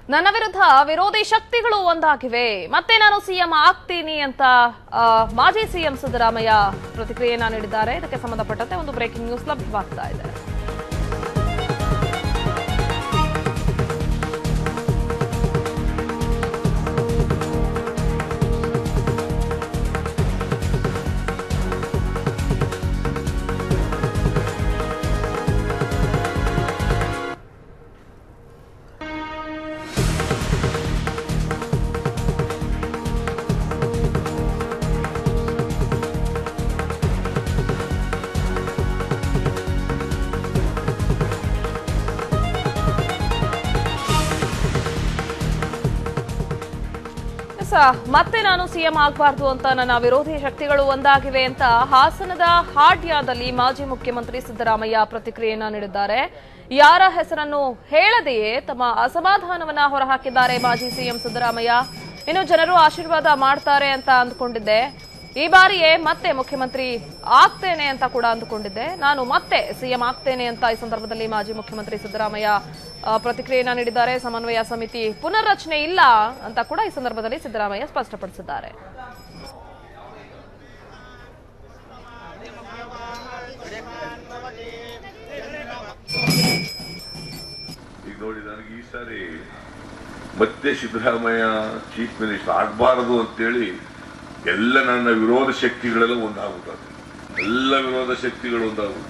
ನನ್ನ ವಿರುದ್ಧ ವಿರೋಧಿ ಶಕ್ತಿಗಳು ಒಂದಾಗಿವೆ ಮತ್ತೆ ನಾನು ಸಿಎಂ ಆಗ್ತೀನಿ ಅಂತ ಆ, ಮಾಜಿ ಸಿಎಂ ಸಿದ್ದರಾಮಯ್ಯ ಪ್ರತಿಕ್ರಿಯೆಯನ್ನ ನೀಡಿದ್ದಾರೆ ಇದಕ್ಕೆ ಸಂಬಂಧಪಟ್ಟಂತೆ ಒಂದು ಬ್ರೇಕಿಂಗ್ ನ್ಯೂಸ್ ಲಭ್ಯವಾಗ್ತಾ ಇದೆ ಎಸ್, ಮತ್ತೆ ನಾನು ಸಿಎಂ ಆಗಬಾರ್ದು ಅಂತ ನನ್ನ ವಿರೋಧಿ ಶಕ್ತಿಗಳು ಒಂದಾಗಿವೆ ಅಂತ ಹಾಸನದ ಹಾಡ್ಯಾದಲ್ಲಿ ಮಾಜಿ ಮುಖ್ಯಮಂತ್ರಿ ಸಿದ್ದರಾಮಯ್ಯ ಪ್ರತಿಕ್ರಿಯೆಯನ್ನ ನೀಡಿದ್ದಾರೆ ಯಾರ ಹೆಸರನ್ನು ಹೇಳದೆಯೇ ತಮ್ಮ ಅಸಮಾಧಾನವನ್ನ ಹೊರಹಾಕಿದ್ದಾರೆ ಮಾಜಿ ಸಿಎಂ ಸಿದ್ದರಾಮಯ್ಯ ಇನ್ನು ಜನರು ಆಶೀರ್ವಾದ ಮಾಡ್ತಾರೆ ಅಂತ ಅಂದ್ಕೊಂಡಿದ್ದೆ ಈ ಬಾರಿಯೇ ಮತ್ತೆ ಮುಖ್ಯಮಂತ್ರಿ ಆಗ್ತೇನೆ ಅಂತ ಕೂಡ ಅಂದುಕೊಂಡಿದ್ದೆ ನಾನು ಮತ್ತೆ ಸಿಎಂ ಆಗ್ತೇನೆ ಅಂತ ಈ ಸಂದರ್ಭದಲ್ಲಿ ಮಾಜಿ ಮುಖ್ಯಮಂತ್ರಿ ಸಿದ್ದರಾಮಯ್ಯ ಆ, ಪ್ರತಿಕ್ರಿಯೆಯನ್ನ ನೀಡಿದ್ದಾರೆ ಸಮನ್ವಯ ಸಮಿತಿ ಪುನರ್ರಚನೆ ಇಲ್ಲ ಅಂತ ಕೂಡ ಈ ಸಂದರ್ಭದಲ್ಲಿ ಸಿದ್ದರಾಮಯ್ಯ ಸ್ಪಷ್ಟಪಡಿಸಿದ್ದಾರೆ ಈಗ ನೋಡಿ ನನಗೆ ಈ ಸಾರಿ ಮತ್ತೆ ಸಿದ್ದರಾಮಯ್ಯ ಚೀಫ್ ಮಿನಿಸ್ಟರ್ ಆಗಬಾರದು ಅಂತೇಳಿ ಎಲ್ಲ ನನ್ನ ವಿರೋಧ ಶಕ್ತಿಗಳೆಲ್ಲ ಒಂದಾಗುತ್ತದೆ ಎಲ್ಲ ವಿರೋಧ ಶಕ್ತಿಗಳು ಒಂದಾಗುತ್ತದೆ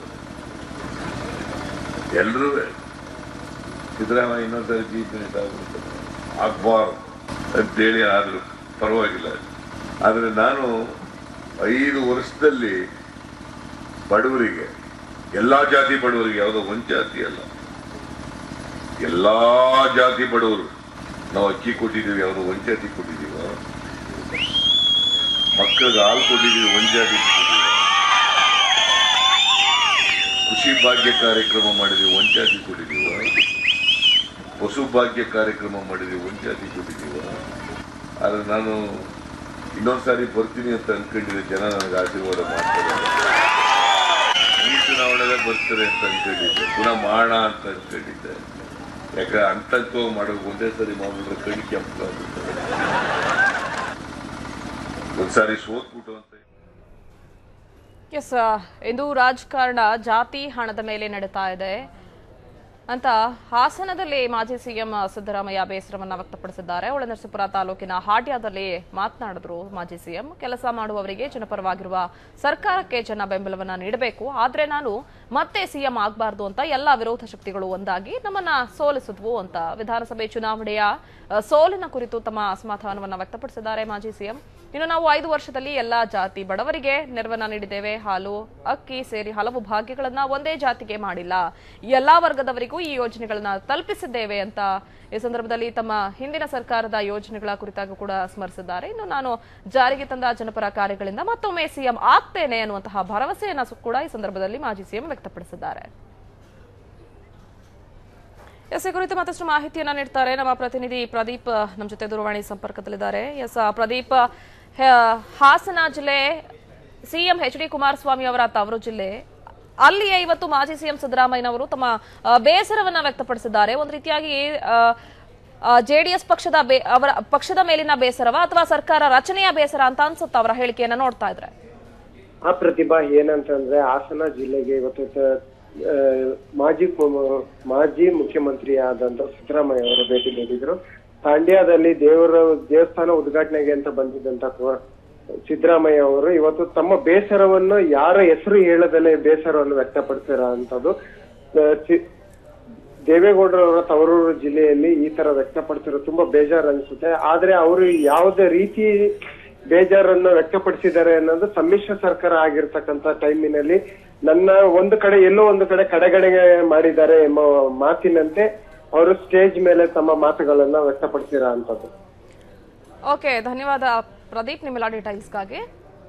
ಎಲ್ಲರೂ ಸಿದ್ದರಾಮಯ್ಯ ಇನ್ನೊಂದ್ಸರಿ ಚೀಫ್ ಮಿನಿಸ್ಟರ್ ಆಗ್ಬಿಡ್ತಾರೆ ಆಗಬಾರ್ದು ಅಂತೇಳಿ ಆದ್ರು ಪರವಾಗಿಲ್ಲ ಆದರೆ ನಾನು ಐದು ವರ್ಷದಲ್ಲಿ ಬಡವರಿಗೆ ಎಲ್ಲಾ ಜಾತಿ ಬಡವರಿಗೆ ಯಾವುದೋ ಒಂದು ಜಾತಿ ಅಲ್ಲ ಎಲ್ಲಾ ಜಾತಿ ಬಡವರು ನಾವು ಅಕ್ಕಿ ಕೊಟ್ಟಿದ್ದೀವಿ ಯಾವುದೋ ಒಂದ್ ಜಾತಿ ಕೊಟ್ಟಿದ್ದೀವ ಮಕ್ಕಳಿಗೆ ಹಾಲು ಕೊಟ್ಟಿದ್ದೀವಿ ಒಂದ್ ಜಾತಿ ಕೊಟ್ಟಿದ್ದೀವ ಕೃಷಿ ಭಾಗ್ಯ ಕಾರ್ಯಕ್ರಮ ಮಾಡಿದೀವಿ ಒಂದ್ ಜಾತಿ ಕೊಟ್ಟಿದ್ದೀವ ಪಶು ಭಾಗ್ಯ ಕಾರ್ಯಕ್ರಮ ಮಾಡಿದೀವಿ ಒಂದ್ ಜಾತಿ ಕೊಟ್ಟಿದ್ದೀವ ಆದ್ರೆ ನಾನು ಇನ್ನೊಂದ್ಸಾರಿ ಬರ್ತೀನಿ ಅಂತ ಅನ್ಕೊಂಡಿದ್ದೆ ಜನ ನನಗೆ ಆಶೀರ್ವಾದ ಮಾಡ್ತಾರೆ ಈ ಚುನಾವಣೆಗೆ ಬರ್ತಾರೆ ಅಂತ ಅನ್ಕೊಂಡಿದ್ದೆ ಪುನಃ ಮಾಡೋಣ ಅಂತ ಅನ್ಕೊಂಡಿದ್ದೆ ಯಾಕೆ ಅಂತಕ್ಕೂ ಮಾಡೋಕೆ ಒಂದೇ ಸರಿ ಮಾಡಿದ್ರೆ ಕಣಿ ಕೆಂಪು ಒಂದ್ಸಾರಿ ಸೋತ್ಬಿಟ್ಟು ಅಂತ ಎಸ್ ಇದು ರಾಜಕಾರಣ ಜಾತಿ ಹಣದ ಮೇಲೆ ನಡೀತಾ ಇದೆ ಅಂತ ಹಾಸನದಲ್ಲಿ ಮಾಜಿ ಸಿಎಂ ಸಿದ್ದರಾಮಯ್ಯ ಬೇಸರವನ್ನ ವ್ಯಕ್ತಪಡಿಸಿದ್ದಾರೆ ಒಳನರಸೀಪುರ ತಾಲೂಕಿನ ಹಾಡ್ಯದಲ್ಲಿ ಮಾತನಾಡಿದ್ರು ಮಾಜಿ ಸಿಎಂ ಕೆಲಸ ಮಾಡುವವರಿಗೆ ಜನಪರವಾಗಿರುವ ಸರ್ಕಾರಕ್ಕೆ ಜನ ಬೆಂಬಲವನ್ನ ನೀಡಬೇಕು ಆದ್ರೆ ನಾನು ಮತ್ತೆ ಸಿಎಂ ಆಗಬಾರ್ದು ಅಂತ ಎಲ್ಲಾ ವಿರೋಧ ಶಕ್ತಿಗಳು ಒಂದಾಗಿ ನಮ್ಮನ್ನ ಸೋಲಿಸಿದ್ವು ಅಂತ ವಿಧಾನಸಭೆ ಚುನಾವಣೆಯ ಅ, ಸೋಲಿನ ಕುರಿತು ತಮ್ಮ ಅಸಮಾಧಾನವನ್ನ ವ್ಯಕ್ತಪಡಿಸಿದ್ದಾರೆ ಮಾಜಿ ಸಿಎಂ ಇನ್ನು ನಾವು ಐದು ವರ್ಷದಲ್ಲಿ ಎಲ್ಲಾ ಜಾತಿ ಬಡವರಿಗೆ ನೆರವನ್ನ ನೀಡಿದ್ದೇವೆ ಹಾಲು ಅಕ್ಕಿ ಸೇರಿ ಹಲವು ಭಾಗ್ಯಗಳನ್ನ ಒಂದೇ ಜಾತಿಗೆ ಮಾಡಿಲ್ಲ ಎಲ್ಲಾ ವರ್ಗದವರಿಗೂ ಈ ಯೋಜನೆಗಳನ್ನ ತಲುಪಿಸಿದ್ದೇವೆ ಅಂತ ಈ ಸಂದರ್ಭದಲ್ಲಿ ತಮ್ಮ ಹಿಂದಿನ ಸರ್ಕಾರದ ಯೋಜನೆಗಳ ಕುರಿತಾಗೂ ಕೂಡ ಸ್ಮರಿಸಿದ್ದಾರೆ ಇನ್ನು ನಾನು ಜಾರಿಗೆ ತಂದ ಜನಪರ ಕಾರ್ಯಗಳಿಂದ ಮತ್ತೊಮ್ಮೆ ಸಿಎಂ ಆಗ್ತೇನೆ ಅನ್ನುವಂತಹ ಭರವಸೆಯನ್ನ ಸು- ಕೂಡ ಈ ಸಂದರ್ಭದಲ್ಲಿ ಮಾಜಿ ಸಿಎಂ ವ್ಯಕ್ತಪಡಿಸಿದ್ದಾರೆ ಎಸ್ ಈ ಕುರಿತು ಮತ್ತಷ್ಟು ಮಾಹಿತಿಯನ್ನ ನೀಡ್ತಾರೆ ನಮ್ಮ ಪ್ರತಿನಿಧಿ ಪ್ರದೀಪ್ ನಮ್ಮ ಜೊತೆ ದೂರವಾಣಿ ಸಂಪರ್ಕದಲ್ಲಿದ್ದಾರೆ ಎಸ್ ಪ್ರದೀಪ್ ಹ- ಹಾಸನ ಜಿಲ್ಲೆ ಸಿಎಂ ಎಚ್ ಡಿ ಕುಮಾರಸ್ವಾಮಿ ಅವರ ತವರು ಜಿಲ್ಲೆ ಅಲ್ಲಿಯೇ ಇವತ್ತು ಮಾಜಿ ಸಿಎಂ ಸಿದ್ದರಾಮಯ್ಯನವರು ತಮ್ಮ ಆ, ಬೇಸರವನ್ನ ವ್ಯಕ್ತಪಡಿಸಿದ್ದಾರೆ ಒಂದು ರೀತಿಯಾಗಿ ಜೆಡಿಎಸ್ ಪಕ್ಷದ ಬೇ- ಅವರ ಪಕ್ಷದ ಮೇಲಿನ ಬೇಸರವ ಅಥವಾ ಸರ್ಕಾರ ರಚನೆಯ ಬೇಸರ ಅಂತ ಅನ್ಸುತ್ತಾ ಅವರ ಹೇಳಿಕೆಯನ್ನ ನೋಡ್ತಾ ಇದ್ರೆ ಆ ಪ್ರತಿಭಾ ಏನಂತಂದ್ರೆ ಹಾಸನ ಜಿಲ್ಲೆಗೆ ಇವತ್ತು ತ- ಆ, ಮಾಜಿ ಮು- ಮಾಜಿ ಮುಖ್ಯಮಂತ್ರಿ ಆದಂತ ಸಿದ್ದರಾಮಯ್ಯ ಅವರು ಭೇಟಿ ನೀಡಿದ್ರು ತಾಂಡ್ಯದಲ್ಲಿ ದೇವರ ದೇವಸ್ಥಾನ ಉದ್ಘಾಟನೆಗೆ ಅಂತ ಬಂದಿದ್ದಂತ ಕು- ಸಿದ್ದರಾಮಯ್ಯ ಅವರು ಇವತ್ತು ತಮ್ಮ ಬೇಸರವನ್ನು ಯಾರ ಹೆಸರು ಹೇಳದಲ್ಲೇ ಬೇಸರವನ್ನು ವ್ಯಕ್ತಪಡಿಸಿರೋ ಅಂತದ್ದು ದೇವೇಗೌಡರವರ ತವರೂರು ಜಿಲ್ಲೆಯಲ್ಲಿ ಈ ತರ ವ್ಯಕ್ತಪಡಿಸಿರೋ ತುಂಬಾ ಬೇಜಾರು ಅನ್ಸುತ್ತೆ ಆದ್ರೆ ಅವರು ಯಾವುದೇ ರೀತಿ ಬೇಜಾರನ್ನ ವ್ಯಕ್ತಪಡಿಸಿದ್ದಾರೆ ಅನ್ನೋದು ಸಮ್ಮಿಶ್ರ ಸರ್ಕಾರ ಆಗಿರ್ತಕ್ಕಂತ ಟೈಮಿನಲ್ಲಿ ನನ್ನ ಒಂದು ಕಡೆ ಎಲ್ಲೋ ಒಂದು ಕಡೆ ಕಡೆಗಡೆಗೆ ಮಾಡಿದ್ದಾರೆ ಎಂಬ ಮಾತಿನಂತೆ ಅವರು ಸ್ಟೇಜ್ ಮೇಲೆ ತಮ್ಮ ಮಾತುಗಳನ್ನ ವ್ಯಕ್ತಪಡಿಸಿರೋ ಅಂತದ್ದು ಓಕೆ ಧನ್ಯವಾದ ಪ್ರದೀಪ್ ನಿಮ್ಮೆಲ್ಲ ಡೀಟೈಲ್ಸ್ಗಾಗಿ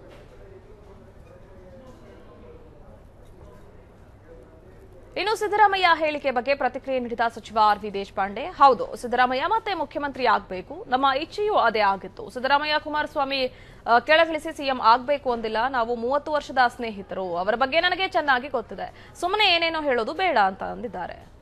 ಇನ್ನು ಸಿದ್ದರಾಮಯ್ಯ ಹೇಳಿಕೆ ಬಗ್ಗೆ ಪ್ರತಿಕ್ರಿಯೆ ನೀಡಿದ ಸಚಿವ ಆರ್ ವಿ ದೇಶಪಾಂಡೆ ಹೌದು ಸಿದ್ದರಾಮಯ್ಯ ಮತ್ತೆ ಮುಖ್ಯಮಂತ್ರಿ ಆಗಬೇಕು ನಮ್ಮ ಇಚ್ಛೆಯೂ ಅದೇ ಆಗಿತ್ತು ಸಿದ್ದರಾಮಯ್ಯ ಕುಮಾರಸ್ವಾಮಿ ಆ, ಕೆಳಗಿಳಿಸಿ ಸಿಎಂ ಆಗಬೇಕು ಅಂದಿಲ್ಲ ನಾವು ಮೂವತ್ತು ವರ್ಷದ ಸ್ನೇಹಿತರು ಅವರ ಬಗ್ಗೆ ನನಗೆ ಚೆನ್ನಾಗಿ ಗೊತ್ತಿದೆ ಸುಮ್ಮನೆ ಏನೇನೋ ಹೇಳೋದು ಬೇಡ ಅಂತ ಅಂದಿದ್ದಾರೆ